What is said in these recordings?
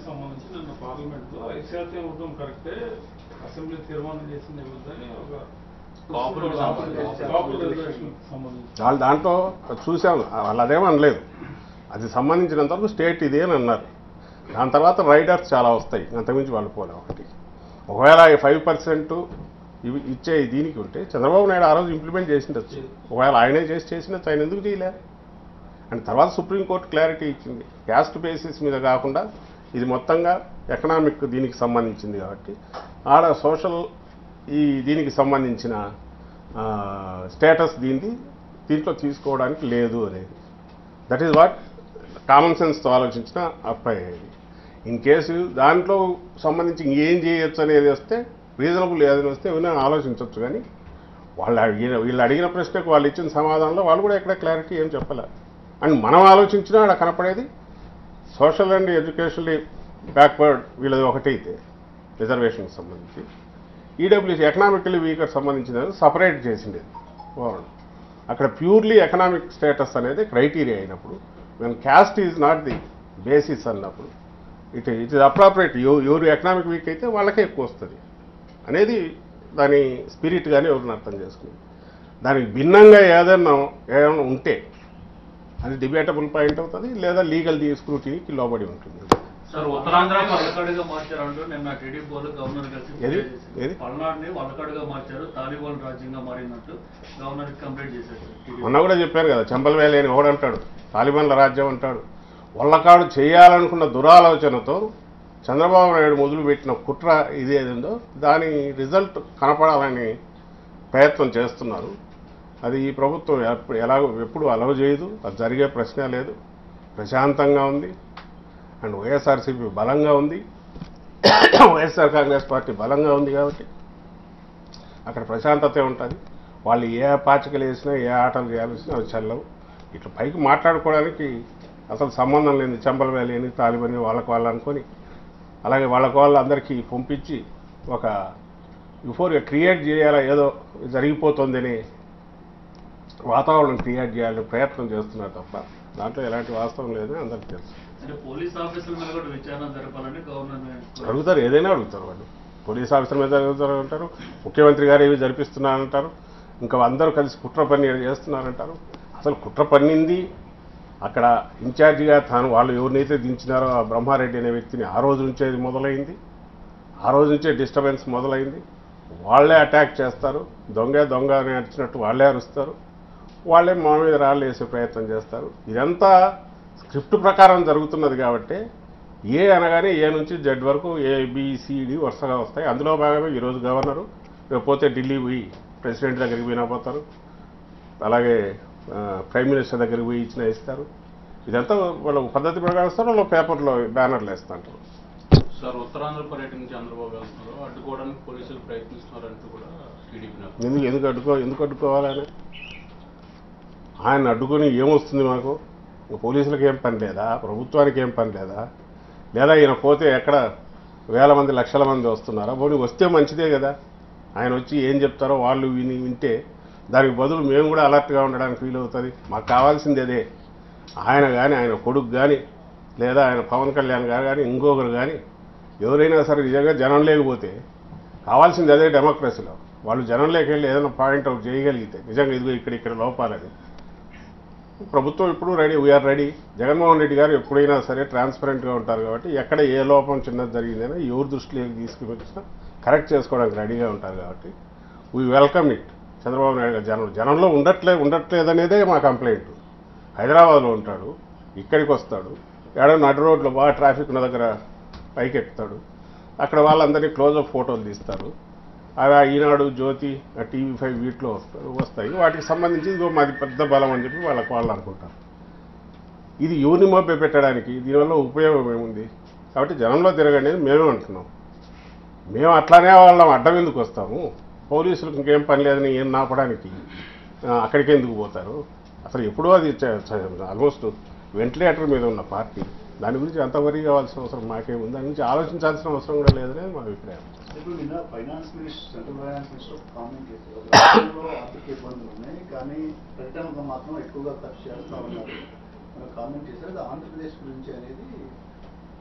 సంబంధించి నిన్న పార్లమెంట్ లో ఐసీఆర్టీ ఇవ్వడం కరెక్టే అసెంబ్లీ తీర్మానం చేసింది ఇవ్వద్దని ఒక Cooperate సంబంధించి. కాపుల రిజర్వేషన్ సంబంధించి వాళ్ళు దాంట్లో చూసాం వాళ్ళు అదేమో అనలేదు అది సంబంధించినంత వరకు స్టేట్ ఇదే అని అన్నారు దాని తర్వాత రైడర్స్ చాలా వస్తాయి అంతకుమించి వాళ్ళు పోలే ఒకటి ఒకవేళ ఫైవ్ పర్సెంట్ ఇవి ఇచ్చే దీనికి ఉంటే చంద్రబాబు నాయుడు ఆ రోజు ఇంప్లిమెంట్ చేసిండొచ్చు ఒకవేళ ఆయనే చేసి చేసినచ్చు ఆయన ఎందుకు చేయలే అండ్ తర్వాత సుప్రీంకోర్టు క్లారిటీ ఇచ్చింది క్యాస్ట్ బేసిస్ మీద కాకుండా ఇది మొత్తంగా ఎకనామిక్ దీనికి సంబంధించింది కాబట్టి ఆడ సోషల్ ఈ దీనికి సంబంధించిన స్టేటస్ దీనిది దీంట్లో తీసుకోవడానికి లేదు అనేది దట్ ఈస్ వాట్ కామన్ సెన్స్తో ఆలోచించిన అప్లై అయ్యేది ఇన్ కేసు దాంట్లో సంబంధించి ఇంకేం చేయొచ్చు అనేది వస్తే రీజనబుల్ ఏదైనా వస్తే ఏమైనా ఆలోచించవచ్చు కానీ వాళ్ళు అడిగిన వీళ్ళు అడిగిన ప్రశ్నకు వాళ్ళు ఇచ్చిన సమాధానంలో వాళ్ళు కూడా ఎక్కడ క్లారిటీ ఏం చెప్పలే అండ్ మనం ఆలోచించినా అక్కడ కనపడేది సోషల్ అండ్ ఎడ్యుకేషనల్లీ బ్యాక్వర్డ్ వీళ్ళది ఒకటైతే రిజర్వేషన్కి సంబంధించి ఈడబ్ల్యూసీ ఎకనామికల్లీ వీకర్ సంబంధించినది సపరేట్ చేసిండేది వాళ్ళు అక్కడ ప్యూర్లీ ఎకనామిక్ స్టేటస్ అనేది క్రైటీరియా అయినప్పుడు మేము caste is not the basis అన్నప్పుడు ఇట్ ఇట్ ఇస్ అప్రాపరేట్ ఎవరు ఎకనామిక్ వీక్ అయితే వాళ్ళకే ఎక్కువ వస్తుంది అనేది దాని స్పిరిట్ కానీ ఎవరిని అర్థం చేసుకుని దానికి భిన్నంగా ఏదైనా ఏదైనా ఉంటే అది డిబేటబుల్ పాయింట్ అవుతుంది లేదా లీగల్ స్క్రూటీకి లోబడి ఉంటుంది సార్ ఉత్తరాంధ్ర పల్లకాడుగా మార్చారంటూ నిన్న టీడీపీ వాళ్ళు గవర్నర్ కలిసి ఏది? ఫిర్యాదు చేశారు. ఏది? పల్నాడుని వల్లకాడుగా మార్చారు తాలిబాన్ రాజ్యంగా మారినట్టు గవర్నర్ కంప్లైంట్ చేశారు సార్ టీడీపీ. మొన్న కూడా చెప్పారు కదా చెంబల్ వేలి అని ఒకడంటాడు తాలిబాన్ల రాజ్యం అంటాడు వల్లకాడు చేయాలనుకున్న దురాలోచనతో చంద్రబాబు నాయుడు మొదలుపెట్టిన కుట్ర ఇది ఏదిందో దాని రిజల్ట్ కనపడాలని ప్రయత్నం చేస్తున్నారు అది ఈ ప్రభుత్వం ఎప్పుడు ఎలాగో ఎప్పుడు అలవ చేయదు అది జరిగే ప్రశ్నే లేదు ప్రశాంతంగా ఉంది అండ్ వైఎస్ఆర్సీపీ బలంగా ఉంది వైఎస్ఆర్ కాంగ్రెస్ పార్టీ బలంగా ఉంది కాబట్టి అక్కడ ప్రశాంతతే ఉంటుంది వాళ్ళు ఏ పాచికలు వేసినా ఏ ఆటలు చేయాల్సినా అవి చల్లవు ఇట్లా పైకి మాట్లాడుకోవడానికి అసలు సంబంధం లేని చెంపల వేలేని తాలిబని వాళ్ళకి వాళ్ళు అనుకొని అలాగే వాళ్ళకి వాళ్ళు అందరికీ పంపించి ఒక యుఫోరియా క్రియేట్ చేయాలా ఏదో జరిగిపోతుందని వాతావరణం క్రియేట్ చేయాలని ప్రయత్నం చేస్తున్నారు తప్ప దాంట్లో ఎలాంటి వాస్తవం లేదని అందరికీ తెలుసు అంటే పోలీస్ ఆఫీసర్ల మీద కూడా విచారణ జరపాలని గవర్నర్ అడుగుతారు ఏదైనా అడుగుతారు వాళ్ళు పోలీస్ ఆఫీసర్ మీద అడుగుతారు అంటారు ముఖ్యమంత్రి గారు ఏవి జరిపిస్తున్నారంటారు ఇంకా అందరూ కలిసి కుట్ర పని చేస్తున్నారంటారు అసలు కుట్ర పన్నింది అక్కడ ఇన్ఛార్జిగా తాను వాళ్ళు ఎవరినైతే దించినారో ఆ బ్రహ్మారెడ్డి అనే వ్యక్తిని ఆ రోజు నుంచే ఇది మొదలైంది ఆ రోజు నుంచే డిస్టర్బెన్స్ మొదలైంది వాళ్ళే అటాక్ చేస్తారు దొంగ దొంగ అని అరిచినట్టు వాళ్ళే అరుస్తారు వాళ్ళే మా మీద రాళ్ళు వేసే ప్రయత్నం చేస్తారు ఇదంతా స్క్రిప్ట్ ప్రకారం జరుగుతున్నది కాబట్టి ఏ అనగానే ఏ నుంచి జడ్ వరకు ఏ బిసిడి వరుసగా వస్తాయి అందులో భాగమే ఈరోజు గవర్నరు రేపు పోతే ఢిల్లీ పోయి ప్రెసిడెంట్ దగ్గరికి పోయినా పోతారు అలాగే ఆ, ప్రైమ్ మినిస్టర్ దగ్గరికి పోయి ఇచ్చిన ఇస్తారు ఇదంతా వాళ్ళు పద్ధతి ప్రకారం ఇస్తారు వాళ్ళు పేపర్లో బ్యానర్లు వేస్తుంటారు సార్ ఉత్తరాంధ్ర పర్యటన చంద్రబాబు వెళ్తున్నారు అడ్డుకోవడానికి పోలీసులు ప్రయత్నిస్తున్నారంటూ కూడా టీడీపీ నేతలు ఎందుకు ఎందుకు అడ్డుకో ఎందుకు అడ్డుకోవాలని ఆయన అడ్డుకొని ఏమొస్తుంది మాకు ఇంక పోలీసులకు ఏం పని లేదా ప్రభుత్వానికి ఏం పని లేదా లేదా ఈయన పోతే ఎక్కడ వేల మంది లక్షల మంది వస్తున్నారా పోనీ వస్తే మంచిదే కదా ఆయన వచ్చి ఏం చెప్తారో వాళ్ళు విని వింటే దానికి బదులు మేము కూడా అలర్ట్గా ఉండడానికి ఫీల్ అవుతుంది మాకు కావాల్సింది అదే ఆయన కానీ ఆయన కొడుకు కానీ లేదా ఆయన పవన్ కళ్యాణ్ గారు కానీ ఇంకొకరు కానీ ఎవరైనా సరే నిజంగా జనం లేకపోతే కావాల్సింది అదే డెమోక్రసీలో వాళ్ళు జనంలోకి వెళ్ళి ఏదైనా పాయింట్ అవుట్ చేయగలిగితే నిజంగా ఇదిగో ఇక్కడ ఇక్కడ లోపాలని ప్రభుత్వం ఇప్పుడు ready we are ready Jaganmohan Reddy గారు ఎప్పుడైనా సరే ట్రాన్స్పరెంట్గా ఉంటారు కాబట్టి ఎక్కడ ఏ లోపం చిన్నది జరిగిందైనా ఎవరి దృష్టిలోకి తీసుకువచ్చినా కరెక్ట్ చేసుకోవడానికి రెడీగా ఉంటారు కాబట్టి we welcome it Chandrababu Naidu గారు జనం జనంలో ఉండట్లే ఉండట్లేదనేదే మా కంప్లైంట్ హైదరాబాద్లో ఉంటాడు ఇక్కడికి వస్తాడు ఏడో నడు రోడ్లో బాగా ట్రాఫిక్ ఉన్న దగ్గర పైకి ఎక్కుతాడు అక్కడ వాళ్ళందరినీ క్లోజప్ ఫోటోలు తీస్తారు అవి ఆ ఈనాడు జ్యోతి ఆ టీవీ ఫైవ్ వీటిలో వస్తారు వస్తాయి వాటికి సంబంధించి ఇదిగో మాది పెద్ద బలం అని చెప్పి వాళ్ళకి వాళ్ళు అనుకుంటారు ఇది యూని మభ్య పెట్టడానికి దీనివల్ల ఉపయోగం ఏముంది కాబట్టి జనంలో తిరగండి అని మేమే అంటున్నాం మేము అట్లానే వాళ్ళం అడ్డం ఎందుకు వస్తాము పోలీసులకు ఇంకేం పని లేదని ఏం నాపడానికి ఆ, అక్కడికి ఎందుకు పోతారు అసలు ఎప్పుడో అది ఆల్మోస్ట్ వెంటిలేటర్ మీద ఉన్న పార్టీ దాని గురించి అంత వరీ కావాల్సిన అవసరం మాకేముంది దాని గురించి ఆలోచించాల్సిన అవసరం కూడా లేదనేది మా అభిప్రాయం ఇప్పుడు నిన్న finance minister central finance minister ఒక కామెంట్ చేశారు రాష్ట్రంలో ఆర్థిక ఇబ్బందులు ఉన్నాయి కానీ ప్రకటనకు మాత్రం ఎక్కువగా ఖర్చు చేస్తా ఉన్నారు అని కామెంట్ చేశారు అది ఆంధ్రప్రదేశ్ గురించి అనేది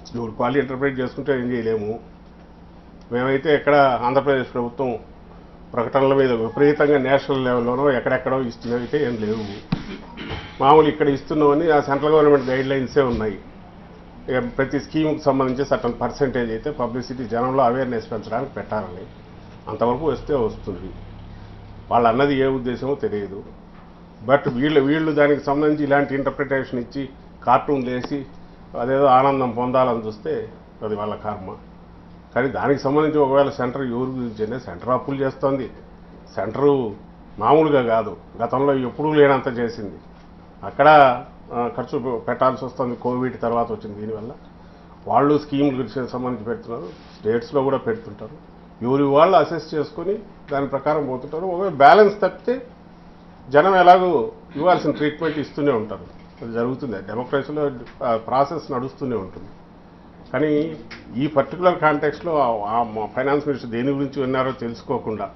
ఇప్పుడు క్వాలిటీ ఇంటర్ప్రిట్ చేసుకుంటే ఏం చేయలేము మేమైతే ఎక్కడ ఆంధ్రప్రదేశ్ ప్రభుత్వం ప్రకటనల మీద విపరీతంగా నేషనల్ లెవెల్లోనో ఎక్కడెక్కడో ఇస్తున్నవి అయితే ఏం లేవు మామూలు ఇక్కడ ఇస్తున్నామని ఆ సెంట్రల్ గవర్నమెంట్ గైడ్ లైన్సే ఉన్నాయి ఇక ప్రతి స్కీమ్కి సంబంధించి సర్టన్ పర్సెంటేజ్ అయితే పబ్లిసిటీ జనంలో అవేర్నెస్ పెంచడానికి పెట్టాలని అంతవరకు వస్తే వస్తుంది వాళ్ళు అన్నది ఏ ఉద్దేశమో తెలియదు బట్ వీళ్ళు వీళ్ళు దానికి సంబంధించి ఇలాంటి ఇంటర్ప్రిటేషన్ ఇచ్చి కార్టూన్లు వేసి అదేదో ఆనందం పొందాలని చూస్తే అది వాళ్ళ కర్మ కానీ దానికి సంబంధించి ఒకవేళ సెంటర్ ఎవరి గురించి అంటే సెంటర్ అప్పులు చేస్తోంది సెంటరు మామూలుగా కాదు గతంలో ఎప్పుడూ లేనంత చేసింది అక్కడ ఆ, ఖర్చు పెట్టాల్సి వస్తుంది కోవిడ్ తర్వాత వచ్చింది దీనివల్ల వాళ్ళు స్కీమ్ గురించి సంబంధించి పెడుతున్నారు స్టేట్స్లో కూడా పెడుతుంటారు ఎవరి వాళ్ళు అసెస్ చేసుకొని దాని ప్రకారం పోతుంటారు ఒకవేళ బ్యాలెన్స్ తప్పితే జనం ఎలాగో ఇవ్వాల్సిన ట్రీట్మెంట్ ఇస్తూనే ఉంటారు అది జరుగుతుంది డెమోక్రసీలో ప్రాసెస్ నడుస్తూనే ఉంటుంది కానీ ఈ పర్టికులర్ కాంటెక్స్లో ఆ ఫైనాన్స్ మినిస్టర్ దేని గురించి విన్నారో తెలుసుకోకుండా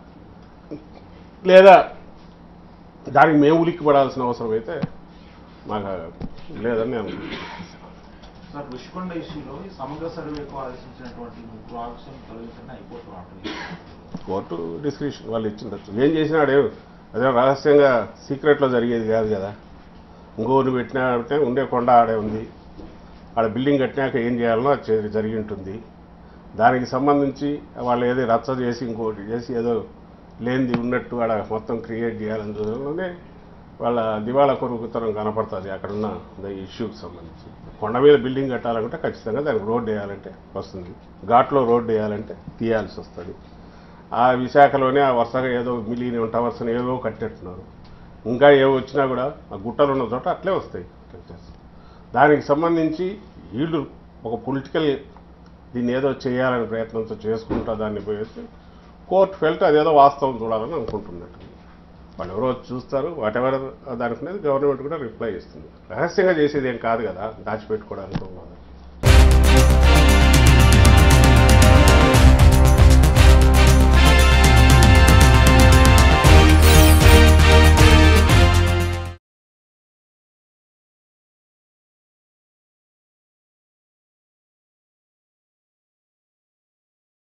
లేదా దానికి మేము ఉలిక్కి పడాల్సిన అవసరం అయితే మాకు లేదని నేను సార్ రుషికొండ ఇష్యూలో ఈ సమగ్ర సర్వేకు ఆదేశించినటువంటి ముగ్గురు ఆఫీసులను తొలగించండి హైకోర్టు ఆర్డర్ కోర్టు డిస్క్రిప్షన్ వాళ్ళు ఇచ్చిండొచ్చు ఏం చేసినాడు అదే రహస్యంగా సీక్రెట్లో జరిగేది కాదు కదా ఇంకోరిని పెట్టినా అంటే ఉండే కొండ ఆడే ఉంది ఆడ బిల్డింగ్ కట్టినాక ఏం చేయాలనో అది చే- జరిగి ఉంటుంది దానికి సంబంధించి వాళ్ళు ఏదో రచ్చ చేసి ఇంకోటి చేసి ఏదో లేనిది ఉన్నట్టు ఆడ మొత్తం క్రియేట్ చేయాలని చూడడంలోనే వాళ్ళ దివాళా కొరుకుతనం కనపడుతుంది అక్కడున్న ఇష్యూకి సంబంధించి కొండ మీద బిల్డింగ్ కట్టాలంటే ఖచ్చితంగా దానికి రోడ్డు వేయాలంటే వస్తుంది ఘాట్లో రోడ్డు వేయాలంటే తీయాల్సి వస్తుంది ఆ విశాఖలోనే ఆ వరుసగా ఏదో మిలియన్ టవర్స్ అని ఏదో కట్టేట్టున్నారు ఇంకా ఏవో వచ్చినా కూడా ఆ గుట్టలు ఉన్న చోట అట్లే వస్తాయి దానికి సంబంధించి వీళ్ళు ఒక పొలిటికల్ దీన్ని ఏదో చేయాలని ప్రయత్నంతో చేసుకుంటా దాన్ని పోయేసి కోర్టు ఫెల్ట్ అదేదో వాస్తవం చూడాలని అనుకుంటున్నట్టు వాళ్ళు ఎవరో వచ్చి చూస్తారు వాట్ ఎవర్ దానికి గవర్నమెంట్ కూడా రిప్లై ఇస్తుంది రహస్యంగా చేసేది ఏం కాదు కదా దాచిపెట్టుకోవడానికి